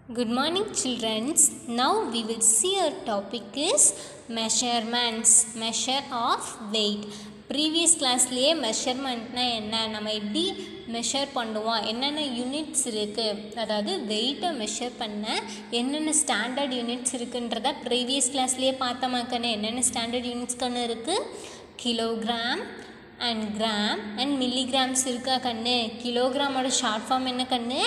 Good morning, children. Now we will see our topic is measurements, measure of weight. Previous கிளாஸ்லேயே மெஷர்மெண்ட்னா என்ன நம்ம எப்படி மெஷர் பண்ணுவோம் என்னென்ன யூனிட்ஸ் இருக்குது அதாவது வெயிட்டை மெஷர் பண்ண என்னென்ன ஸ்டாண்டர்ட் யூனிட்ஸ் இருக்குன்றத ப்ரீவியஸ் கிளாஸ்லேயே பார்த்தோமாக்கன்னு என்னென்ன ஸ்டாண்டர்ட் யூனிட்ஸ் கண்ணு இருக்குது kilogram and gram and milligrams இருக்கா கண்ணு கிலோகிராமோட ஷார்ட் ஃபார்ம் என்ன கண்ணு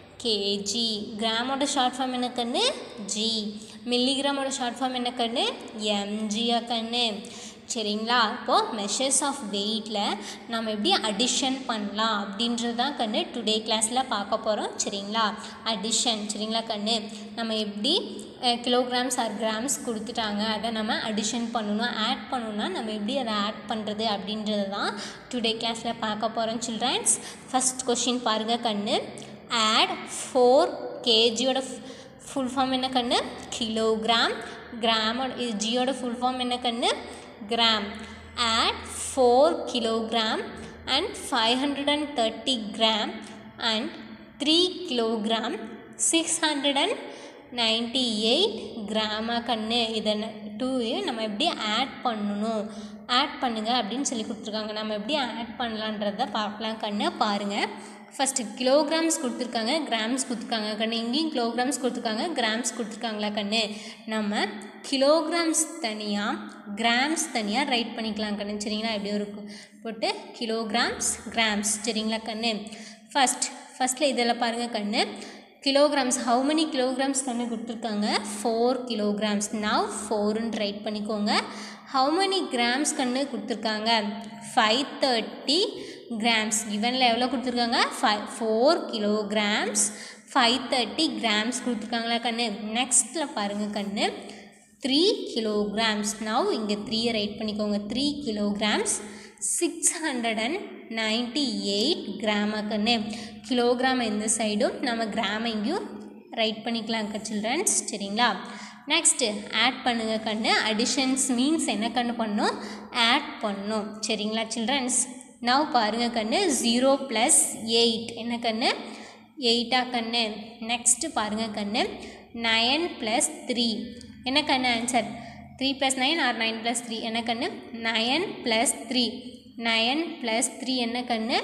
கேஜி கிராமோட ஷார்ட் ஃபார்ம் என்ன கண்ணு ஜி மில்லிகிராமோட ஷார்ட் ஃபார்ம் என்ன கண்ணு எம்ஜியா கண்ணு சரிங்களா இப்போது மெஷர்ஸ் ஆஃப் வெயிட்டில் நம்ம எப்படி அடிஷன் பண்ணலாம் அப்படின்றது தான் கண்ணு டுடே கிளாஸில் பார்க்க போகிறோம் சரிங்களா அடிஷன் சரிங்களா கண்ணு நம்ம எப்படி கிலோகிராம்ஸ் ஆர் கிராம்ஸ் கொடுத்துட்டாங்க அதை நம்ம அடிஷன் பண்ணணும் ஆட் பண்ணணும்னா நம்ம எப்படி அதை ஆட் பண்ணுறது அப்படின்றது தான் டுடே கிளாஸில் பார்க்க போகிறோம் சில்ட்ரன்ஸ் ஃபஸ்ட் கொஷின் பாருங்கள் கண்ணு ஆட் ஃபோர் கேஜியோட ஃபுல் ஃபார்ம் என்ன கண்ணு கிலோகிராம் கிராமோட ஜியோட ஃபுல் ஃபார்ம் என்ன கண்ணு gram add four kilogram and five hundred and thirty gram and three kilogram six hundred and ninety eight கிராமா கண்ணு இதை டூ நம்ம எப்படி ஆட் பண்ணணும் ஆட் பண்ணுங்க அப்படின்னு சொல்லி கொடுத்துருக்காங்க நம்ம எப்படி ஆட் பண்ணலான்றத பார்க்கலாம் கண்ணு பாருங்கள் ஃபஸ்ட்டு கிலோகிராம்ஸ் கொடுத்துருக்காங்க கிராம்ஸ் கொடுத்துருக்காங்க கண்ணு இங்கேயும் கிலோகிராம்ஸ் கொடுத்துருக்காங்க கிராம்ஸ் கொடுத்துருக்காங்களா கண்ணு நம்ம கிலோகிராம்ஸ் தனியாக கிராம்ஸ் தனியாக ரைட் பண்ணிக்கலாம் கண்ணு சரிங்களா எப்படி இருக்கும் போட்டு கிலோகிராம்ஸ் கிராம்ஸ் சரிங்களா கண்ணு ஃபஸ்ட் ஃபஸ்ட்டில் இதில் பாருங்கள் கண்ணு கிலோகிராம்ஸ் ஹவு மெனி கிலோகிராம்ஸ் கண்ணு கொடுத்துருக்காங்க ஃபோர் கிலோகிராம்ஸ் நவ் ஃபோருன்னு ரைட் பண்ணிக்கோங்க ஹவு மெனி கிராம்ஸ் கண்ணு கொடுத்துருக்காங்க ஃபைவ் தேர்ட்டி கிராம்ஸ் கிவனில் எவ்வளோ கொடுத்துருக்காங்க five four kilograms five thirty grams கொடுத்துருக்காங்களா கண்ணு நெக்ஸ்ட்டில் பாருங்கள் கண்ணு த்ரீ கிலோகிராம்ஸ் நவ் இங்கே த்ரீயை ரைட் பண்ணிக்கோங்க three kilograms six hundred and ninety eight கிராமா கண்ணு கிலோகிராம் இந்த சைடும் நம்ம கிராம் இங்கேயும் ரைட் பண்ணிக்கலாம் சில்ட்ரன்ஸ் சரிங்களா நெக்ஸ்ட்டு ஆட் பண்ணுங்கள் கண்ணு அடிஷன்ஸ் மீன்ஸ் என்ன கண்ணு பண்ணும் ஆட் பண்ணும் சரிங்களா சில்ட்ரன்ஸ் நவ் பாருங்கள் கண்ணு ஜீரோ ப்ளஸ் எயிட் என்ன கண்ணு எயிட்டா கண்ணு நெக்ஸ்ட்டு பாருங்கள் கண்ணு நயன் ப்ளஸ் த்ரீ என்ன கண்ணு answer three plus nine or nine plus three என்ன கண்ணு nine plus three nine plus three என்ன கண்ணு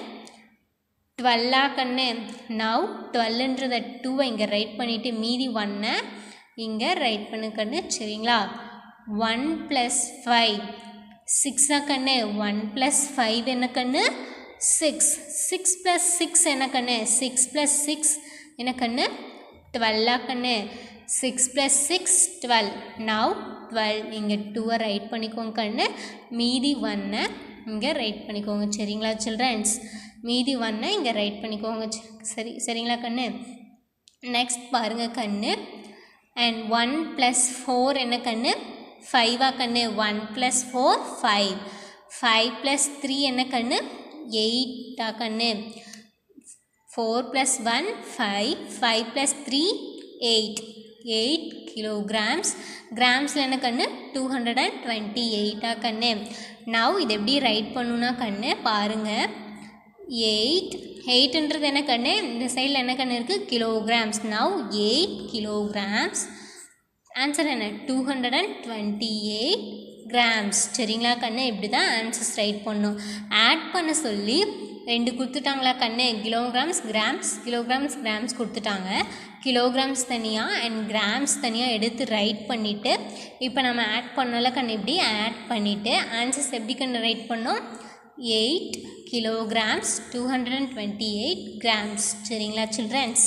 டுவெல்லா கண்ணு நவ் டுவெல்லுன்றத டூவை இங்கே ரைட் பண்ணிவிட்டு மீதி ஒன்னை இங்கே ரைட் பண்ணு கண்ணு சரிங்களா ஒன் ப்ளஸ் ஃபைவ் சிக்ஸா கண்ணு ஒன் ப்ளஸ் ஃபைவ் என்ன கண்ணு சிக்ஸ் சிக்ஸ் ப்ளஸ் சிக்ஸ் என்ன கண்ணு சிக்ஸ் ப்ளஸ் சிக்ஸ் என்ன கண்ணு டுவெல்லா கண்ணு six plus six twelve now twelve இங்கே டூவை ரைட் பண்ணிக்கோங்க கண்ணு மீதி ஒன்னை இங்கே ரைட் பண்ணிக்கோங்க சரிங்களா சில்ட்ரன்ஸ் மீதி ஒன்னை இங்கே ரைட் பண்ணிக்கோங்க சரி சரிங்களா கண்ணு நெக்ஸ்ட் பாருங்கள் கண்ணு அண்ட் ஒன் ப்ளஸ் ஃபோர் என்ன கண்ணு ஃபைவா கண்ணு one plus four five five plus three என்ன கண்ணு எயிட்டா கண்ணு four plus one five five plus three eight eight kilograms கிராம்ஸில் என்ன கண்ணு டூ ஹண்ட்ரட் அண்ட் டுவெண்ட்டி எயிட்டா கண்ணு நவ் இது எப்படி ரைட் பண்ணுன்னா கண்ணு பாருங்கள் எயிட் எயிட்ன்றது என்ன கண்ணு இந்த சைடில் என்ன கண்ணு இருக்குது kilograms now eight kilograms answer என்ன two hundred and twenty eight grams சரிங்களா கண்ணு இப்படி தான் ஆன்சர்ஸ் ரைட் பண்ணும் ஆட் பண்ண சொல்லி ரெண்டு கொடுத்துட்டாங்களா கண்ணு கிலோகிராம்ஸ் கிராம்ஸ் கிலோகிராம்ஸ் கிராம்ஸ் கொடுத்துட்டாங்க கிலோகிராம்ஸ் தனியாக அண்ட் கிராம்ஸ் தனியாக எடுத்து ரைட் பண்ணிவிட்டு இப்போ நம்ம ஆட் பண்ணல கண்ணு இப்படி ஆட் பண்ணிவிட்டு ஆன்சர்ஸ் எப்படி கண்ணு ரைட் பண்ணோம் eight kilograms two hundred and twenty eight grams சரிங்களா சில்ட்ரன்ஸ்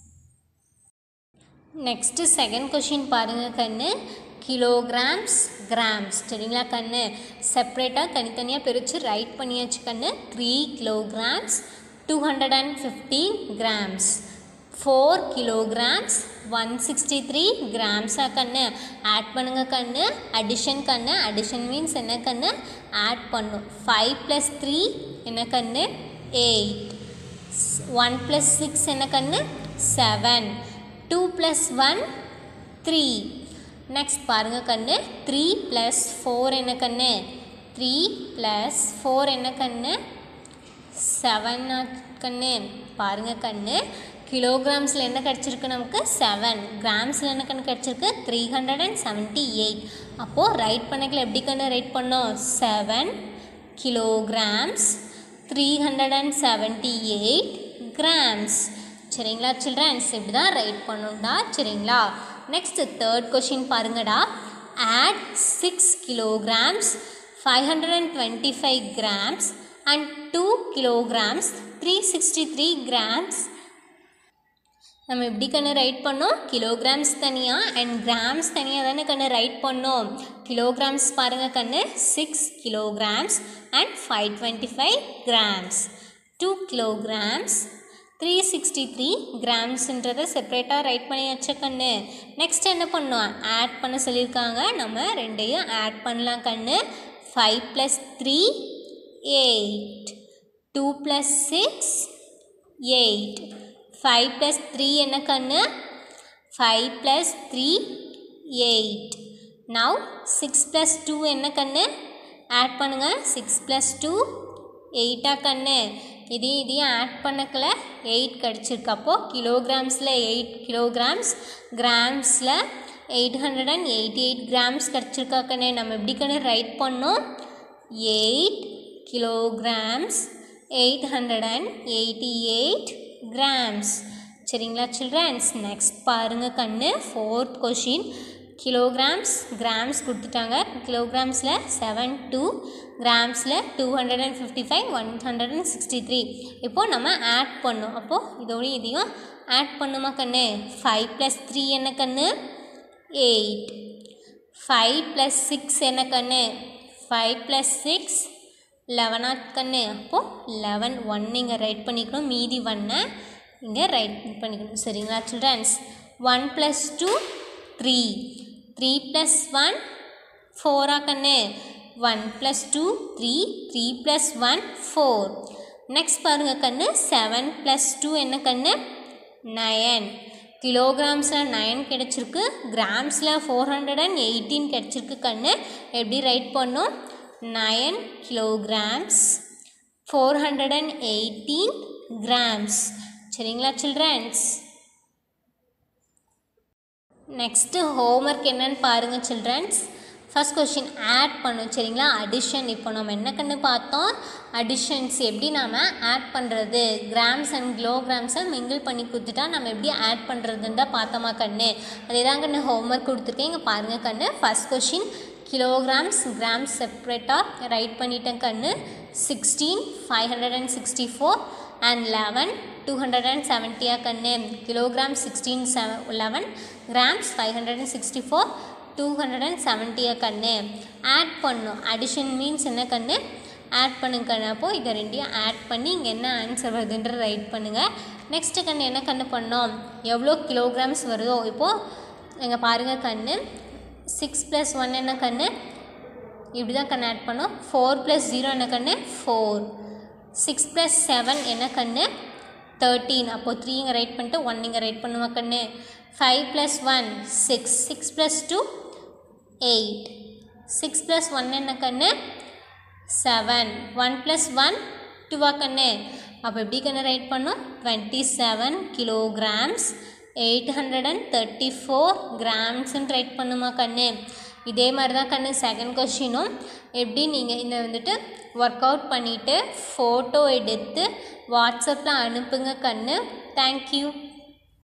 நெக்ஸ்ட்டு செகண்ட் கொஷின் பாருங்கள் கண்ணு கிலோகிராம்ஸ் கிராம்ஸ் சரிங்களா கண்ணு செப்ரேட்டாக தனித்தனியாக பிரித்து ரைட் பண்ணியாச்சு கண்ணு three kilograms two hundred and fifteen grams four kilograms one sixty three கிராம்ஸாக கண்ணு ஆட் பண்ணுங்க கண்ணு அடிஷன் கண்ணு அடிஷன் மீன்ஸ் என்ன கண்ணு ஆட் பண்ணும் ஃபைவ் ப்ளஸ் த்ரீ என்ன கண்ணு எயிட் ஒன் ப்ளஸ் சிக்ஸ் என்ன கண்ணு seven two plus one three next பாருங்கள் கண்ணு த்ரீ ப்ளஸ் ஃபோர் என்ன கண்ணு த்ரீ ப்ளஸ் ஃபோர் என்ன கண்ணு செவன் கண்ணு பாருங்கள் கண்ணு கிலோகிராம்ஸில் என்ன கிடச்சிருக்கு நமக்கு செவன் கிராம்ஸில் என்ன கண்ணு கிடச்சிருக்கு three hundred and seventy eight அப்போது ரைட் பண்ணக்கில் எப்படி கண்ணு ரைட் பண்ணோம் seven kilograms three hundred and seventy eight grams சரிங்களா சில்ட்ரன்ஸ் இப்படி தான் ரைட் பண்ணணும்டா சரிங்களா நெக்ஸ்ட் தேர்ட் கொஷின் பாருங்கடா add six kilograms five hundred and twenty five grams and two kilograms three sixty three grams நம்ம எப்படி கண்ணு ரைட் பண்ணோம் கிலோகிராம்ஸ் தனியாக அண்ட் கிராம்ஸ் தனியாக தானே கண்ணு ரைட் பண்ணோம் கிலோகிராம்ஸ் பாருங்கள் கண்ணு six kilograms and five twenty five grams two kilograms three sixty three கிராம்ஸுன்றதை செப்பரேட்டாக ரைட் பண்ணி வச்ச கண்ணு நெக்ஸ்ட் என்ன பண்ணோம் ஆட் பண்ண சொல்லியிருக்காங்க நம்ம ரெண்டையும் ஆட் பண்ணலாம் கண்ணு five plus three eight two plus six eight five plus three என்ன கண்ணு five plus three eight now six plus two என்ன கண்ணு ஆட் பண்ணுங்கள் சிக்ஸ் ப்ளஸ் டூ எயிட்டா கண்ணு இதையும் இதையும் ஆட் பண்ணக்கல எயிட் கிடச்சிருக்கு அப்போது கிலோகிராம்ஸில் எயிட் கிலோகிராம்ஸ் கிராம்ஸில் eight hundred and eighty eight grams கிடச்சிருக்கா கண்ணு நம்ம எப்படி கண்ணு ரைட் பண்ணோம் eight kilograms eight hundred and eighty eight grams சரிங்களா சில்ட்ரன்ஸ் நெக்ஸ்ட் பாருங்கள் கண்ணு ஃபோர்த் கொஷின் கிலோகிராம்ஸ் கிராம்ஸ் கொடுத்துட்டாங்க கிலோகிராம்ஸில் செவன் டூ கிராம்ஸில் two hundred and fifty five one hundred and sixty three இப்போது நம்ம ஆட் பண்ணோம் அப்போது இதோடய இதையும் ஆட் பண்ணுமா கண்ணு ஃபைவ் ப்ளஸ் த்ரீ என்ன கண்ணு எயிட் ஃபைவ் ப்ளஸ் சிக்ஸ் என்ன கண்ணு ஃபைவ் ப்ளஸ் சிக்ஸ் லெவனாத் கண்ணு அப்போது லெவன் ஒன் இங்கே ரைட் பண்ணிக்கணும் மீதி ஒன்னை இங்கே ரைட் பண்ணிக்கணும் சரிங்களா childrens one plus two three three plus one ஃபோரா கண்ணு one plus two three three plus one four next பாருங்கள் கண்ணு செவன் ப்ளஸ் டூ என்ன கண்ணு நயன் கிலோகிராம்ஸில் நயன் கிடச்சிருக்கு கிராம்ஸில் ஃபோர் ஹண்ட்ரட் அண்ட் எயிட்டீன் கிடச்சிருக்கு கண்ணு எப்படி ரைட் பண்ணோம் nine kilograms four hundred and eighteen grams சரிங்களா சில்ட்ரன்ஸ் நெக்ஸ்ட்டு ஹோம்ஒர்க் என்னன்னு பாருங்கள் சில்ட்ரன்ஸ் ஃபஸ்ட் கொஷின் ஆட் பண்ணும் சரிங்களா அடிஷன் இப்போ நம்ம என்ன கண்ணு பார்த்தோம் அடிஷன்ஸ் எப்படி நாம் ஆட் பண்ணுறது கிராம்ஸ் அண்ட் கிலோகிராம்ஸை மிங்கிள் பண்ணி கொடுத்துட்டா நம்ம எப்படி ஆட் பண்ணுறதுன்னு தான் பார்த்தோமா கண்ணு அதே தான் கண்ணு ஹோம்ஒர்க் கொடுத்துருக்கேன் இங்கே பாருங்கள் கண்ணு ஃபஸ்ட் கொஷின் கிலோகிராம்ஸ் கிராம்ஸ் செப்ரேட்டாக ரைட் பண்ணிட்டேன் கண்ணு sixteen five hundred and sixty four and eleven two hundred and செவன்ட்டியாக கண்ணு kilogram sixteen seven eleven grams five hundred and sixty four two hundred and செவன்ட்டியாக கண்ணு ஆட் பண்ணும் அடிஷன் மீன்ஸ் என்ன கண்ணு ஆட் பண்ணுங்க கண்ணு அப்போது இதை ரெண்டையும் ஆட் பண்ணி இங்கே என்ன ஆன்சர் வருதுன்ற ரைட் பண்ணுங்கள் நெக்ஸ்ட்டு கண்ணு என்ன கண்ணு பண்ணோம் எவ்வளோ கிலோகிராம்ஸ் வருதோ இப்போது இங்கே பாருங்கள் கண்ணு சிக்ஸ் ப்ளஸ் ஒன் என்ன கண்ணு இப்படி தான் கண்ணு ஆட் பண்ணோம் ஃபோர் ப்ளஸ் ஜீரோ என்ன கண்ணு ஃபோர் சிக்ஸ் ப்ளஸ் செவன் என்ன கண்ணு தேர்ட்டீன் அப்போது த்ரீ இங்கே ரைட் பண்ணிட்டு ஒன் இங்கே ரைட் பண்ணுமா கண்ணு five plus one six six plus two eight six plus one என்ன கண்ணு செவன் ஒன் ப்ளஸ் ஒன் டூவா கண்ணு அப்போ எப்படி கண்ணு ரைட் பண்ணோம் twenty seven kilograms eight hundred and thirty four கிராம்ஸ்ன்னு ரைட் பண்ணுமா கண்ணு இதே மாதிரி தான் கண்ணு செகண்ட் கொஷினும் எப்படி நீங்கள் இந்த வந்துட்டு ஒர்க் அவுட் பண்ணிவிட்டு ஃபோட்டோ எடுத்து வாட்ஸ்அப்பில் அனுப்புங்க கண்ணு தேங்க்யூ